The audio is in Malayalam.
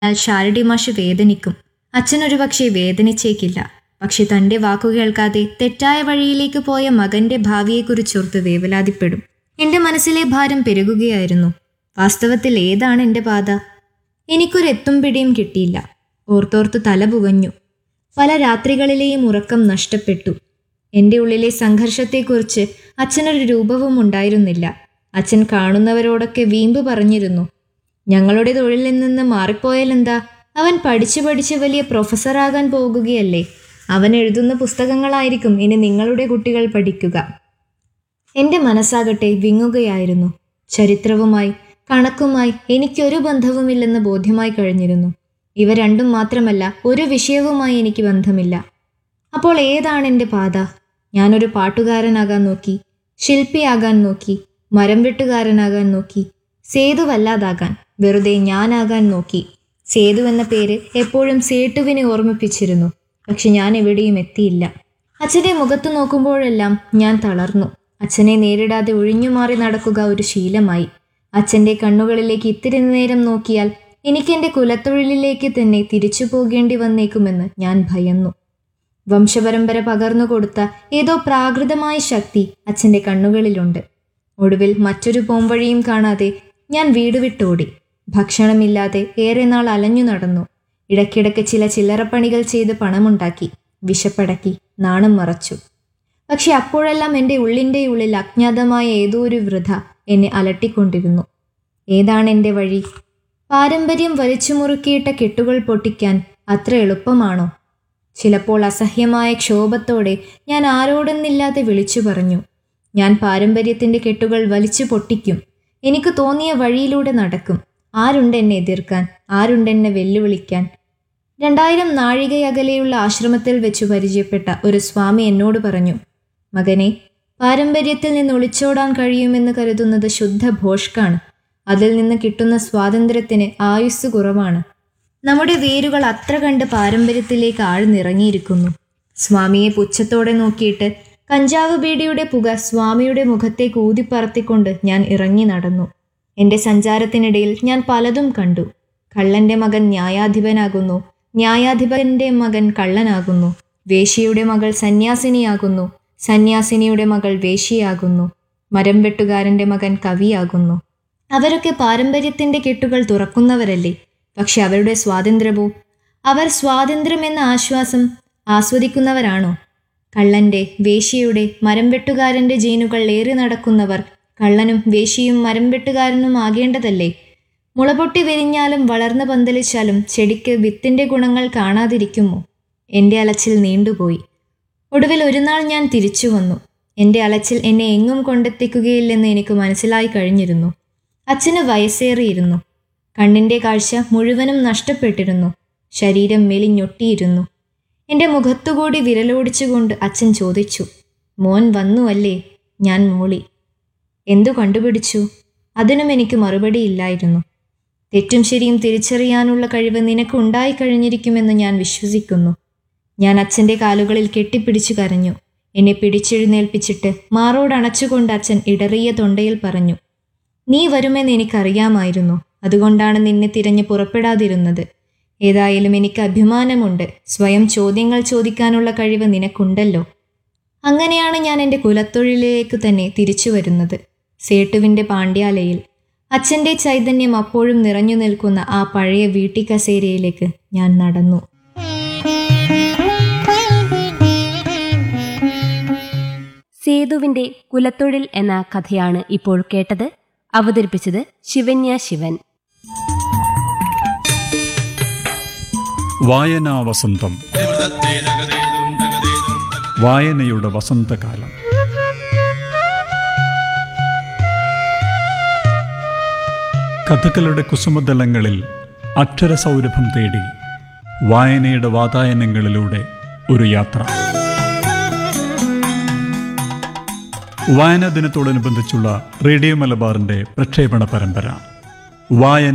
എന്നാൽ ഷാരടി മാഷ് വേദനിക്കും അച്ഛനൊരു പക്ഷേ വേദനിച്ചേക്കില്ല പക്ഷെ തന്റെ വാക്കു കേൾക്കാതെ തെറ്റായ വഴിയിലേക്ക് പോയ മകന്റെ ഭാവിയെക്കുറിച്ചോർത്ത് വേവലാതിപ്പെടും എന്റെ മനസ്സിലെ ഭാരം പെരുകുകയായിരുന്നു വാസ്തവത്തിൽ ഏതാണ് എന്റെ പാത എനിക്കൊരു എത്തും പിടിയും കിട്ടിയില്ല ഓർത്തോർത്ത് തല പുകഞ്ഞു പല രാത്രികളിലെയും ഉറക്കം നഷ്ടപ്പെട്ടു എന്റെ ഉള്ളിലെ സംഘർഷത്തെക്കുറിച്ച് അച്ഛനൊരു രൂപവും ഉണ്ടായിരുന്നില്ല അച്ഛൻ കാണുന്നവരോടൊക്കെ വീമ്പ് പറഞ്ഞിരുന്നു ഞങ്ങളുടെ തൊഴിലിൽ നിന്ന് മാറിപ്പോയാലെന്താ അവൻ പഠിച്ചു പഠിച്ച് വലിയ പ്രൊഫസറാകാൻ പോകുകയല്ലേ അവൻ എഴുതുന്ന പുസ്തകങ്ങളായിരിക്കും ഇനി നിങ്ങളുടെ കുട്ടികൾ പഠിക്കുക എന്റെ മനസ്സാകട്ടെ വിങ്ങുകയായിരുന്നു ചരിത്രവുമായി കണക്കുമായി എനിക്കൊരു ബന്ധവുമില്ലെന്ന് ബോധ്യമായി കഴിഞ്ഞിരുന്നു ഇവ രണ്ടും മാത്രമല്ല ഒരു വിഷയവുമായി എനിക്ക് ബന്ധമില്ല അപ്പോൾ ഏതാണ് എൻ്റെ പാത ഞാനൊരു പാട്ടുകാരനാകാൻ നോക്കി ശില്പിയാകാൻ നോക്കി മരം വെട്ടുകാരനാകാൻ നോക്കി സേതുവല്ലാതാകാൻ വെറുതെ ഞാനാകാൻ നോക്കി സേതു എന്ന പേര് എപ്പോഴും സേട്ടുവിനെ ഓർമ്മിപ്പിച്ചിരുന്നു പക്ഷെ ഞാൻ എവിടെയും എത്തിയില്ല അച്ഛൻ്റെ മുഖത്ത് നോക്കുമ്പോഴെല്ലാം ഞാൻ തളർന്നു അച്ഛനെ നേരിടാതെ ഒഴിഞ്ഞുമാറി നടക്കുക ഒരു ശീലമായി അച്ഛൻ്റെ കണ്ണുകളിലേക്ക് ഇത്തിരി നേരം നോക്കിയാൽ എനിക്കെൻ്റെ കുലത്തൊഴിലിലേക്ക് തന്നെ തിരിച്ചു പോകേണ്ടി വന്നേക്കുമെന്ന് ഞാൻ ഭയന്നു വംശപരമ്പര പകർന്നു കൊടുത്ത ഏതോ പ്രാകൃതമായ ശക്തി അച്ഛൻ്റെ കണ്ണുകളിലുണ്ട് ഒടുവിൽ മറ്റൊരു പോംവഴിയും കാണാതെ ഞാൻ വീട് വിട്ടോടി ഭക്ഷണമില്ലാതെ ഏറെ നാൾ അലഞ്ഞു നടന്നു ഇടയ്ക്കിടയ്ക്ക് ചില ചില്ലറപ്പണികൾ ചെയ്ത് പണമുണ്ടാക്കി വിശപ്പടക്കി നാണം മറച്ചു പക്ഷെ അപ്പോഴെല്ലാം എൻ്റെ ഉള്ളിൻ്റെ ഉള്ളിൽ അജ്ഞാതമായ ഏതോ ഒരു വൃഥ എന്നെ അലട്ടിക്കൊണ്ടിരുന്നു ഏതാണ് എൻ്റെ വഴി പാരമ്പര്യം വലിച്ചു മുറുക്കിയിട്ട കെട്ടുകൾ പൊട്ടിക്കാൻ അത്ര എളുപ്പമാണോ ചിലപ്പോൾ അസഹ്യമായ ക്ഷോഭത്തോടെ ഞാൻ ആരോടെന്നില്ലാതെ വിളിച്ചു പറഞ്ഞു ഞാൻ പാരമ്പര്യത്തിൻ്റെ കെട്ടുകൾ വലിച്ചു പൊട്ടിക്കും എനിക്ക് തോന്നിയ വഴിയിലൂടെ നടക്കും ആരുണ്ട് എന്നെ എതിർക്കാൻ ആരുണ്ട് എന്നെ വെല്ലുവിളിക്കാൻ രണ്ടായിരം നാഴികയകലെയുള്ള ആശ്രമത്തിൽ വെച്ച് പരിചയപ്പെട്ട ഒരു സ്വാമി എന്നോട് പറഞ്ഞു മകനെ പാരമ്പര്യത്തിൽ നിന്ന് ഒളിച്ചോടാൻ കഴിയുമെന്ന് കരുതുന്നത് ശുദ്ധ ഭോഷ്കാണ് അതിൽ നിന്ന് കിട്ടുന്ന സ്വാതന്ത്ര്യത്തിന് ആയുസ് കുറവാണ് നമ്മുടെ വേരുകൾ അത്ര കണ്ട് പാരമ്പര്യത്തിലേക്ക് ആഴ്ന്നിറങ്ങിയിരിക്കുന്നു സ്വാമിയെ പുച്ഛത്തോടെ നോക്കിയിട്ട് കഞ്ചാവ് ബീഡിയുടെ പുക സ്വാമിയുടെ മുഖത്തേക്ക് ഊതിപ്പറത്തിക്കൊണ്ട് ഞാൻ ഇറങ്ങി നടന്നു എൻ്റെ സഞ്ചാരത്തിനിടയിൽ ഞാൻ പലതും കണ്ടു കള്ളന്റെ മകൻ ന്യായാധിപനാകുന്നു ന്യായാധിപന്റെ മകൻ കള്ളനാകുന്നു വേശ്യയുടെ മകൾ സന്യാസിനിയാകുന്നു സന്യാസിനിയുടെ മകൾ വേശ്യയാകുന്നു മരം വെട്ടുകാരന്റെ മകൻ കവിയാകുന്നു അവരൊക്കെ പാരമ്പര്യത്തിന്റെ കെട്ടുകൾ തുറക്കുന്നവരല്ലേ പക്ഷെ അവരുടെ സ്വാതന്ത്ര്യമോ അവർ സ്വാതന്ത്ര്യമെന്ന ആശ്വാസം ആസ്വദിക്കുന്നവരാണോ കള്ളന്റെ വേശ്യയുടെ മരം വെട്ടുകാരന്റെ ജീനുകൾ ഏറി നടക്കുന്നവർ കള്ളനും വേശ്യയും മരം വെട്ടുകാരനും ആകേണ്ടതല്ലേ മുളപൊട്ടി വിരിഞ്ഞാലും വളർന്നു പന്തലിച്ചാലും ചെടിക്ക് വിത്തിന്റെ ഗുണങ്ങൾ കാണാതിരിക്കുമോ എൻ്റെ അലച്ചിൽ നീണ്ടുപോയി ഒടുവിൽ ഒരു നാൾ ഞാൻ തിരിച്ചു വന്നു എൻ്റെ അലച്ചിൽ എന്നെ എങ്ങും കൊണ്ടെത്തിക്കുകയില്ലെന്ന് എനിക്ക് മനസ്സിലായി കഴിഞ്ഞിരുന്നു അച്ഛന് വയസ്സേറിയിരുന്നു കണ്ണിൻ്റെ കാഴ്ച മുഴുവനും നഷ്ടപ്പെട്ടിരുന്നു ശരീരം മെലിഞ്ഞൊട്ടിയിരുന്നു എൻ്റെ മുഖത്തുകൂടി വിരലോടിച്ചുകൊണ്ട് അച്ഛൻ ചോദിച്ചു മോൻ വന്നുവല്ലേ ഞാൻ മൂളി എന്തു കണ്ടുപിടിച്ചു അതിനും എനിക്ക് മറുപടിയില്ലായിരുന്നു തെറ്റും ശരിയും തിരിച്ചറിയാനുള്ള കഴിവ് നിനക്ക് ഉണ്ടായി കഴിഞ്ഞിരിക്കുമെന്ന് ഞാൻ വിശ്വസിക്കുന്നു ഞാൻ അച്ഛൻ്റെ കാലുകളിൽ കെട്ടിപ്പിടിച്ചു കരഞ്ഞു എന്നെ പിടിച്ചെഴുന്നേൽപ്പിച്ചിട്ട് മാറോടണച്ചുകൊണ്ട് അച്ഛൻ ഇടറിയ തൊണ്ടയിൽ പറഞ്ഞു നീ വരുമെന്ന് എനിക്കറിയാമായിരുന്നു അതുകൊണ്ടാണ് നിന്നെ തിരഞ്ഞ് പുറപ്പെടാതിരുന്നത് ഏതായാലും എനിക്ക് അഭിമാനമുണ്ട് സ്വയം ചോദ്യങ്ങൾ ചോദിക്കാനുള്ള കഴിവ് നിനക്കുണ്ടല്ലോ അങ്ങനെയാണ് ഞാൻ എൻ്റെ കുലത്തൊഴിലിലേക്ക് തന്നെ തിരിച്ചു വരുന്നത് സേട്ടുവിൻ്റെ പാണ്ഡ്യാലയിൽ അച്ഛൻ്റെ ചൈതന്യം അപ്പോഴും നിറഞ്ഞു നിൽക്കുന്ന ആ പഴയ വീട്ടിക്കസേരയിലേക്ക് ഞാൻ നടന്നു സേതുവിന്റെ കുലത്തൊഴിൽ എന്ന കഥയാണ് ഇപ്പോൾ കേട്ടത് അവതരിപ്പിച്ചത് ശിവന്യ ശിവൻ വായനാ വസന്തം വായനയുടെ വസന്തകാലം കഥകളുടെ കുസുമതലങ്ങളിൽ അക്ഷരസൗരഭം തേടി വായനയുടെ വാതായനങ്ങളിലൂടെ ഒരു യാത്ര വായനാ ദിനത്തോടനുബന്ധിച്ചുള്ള റേഡിയോ മലബാറിന്റെ പ്രക്ഷേപണ പരമ്പര വായന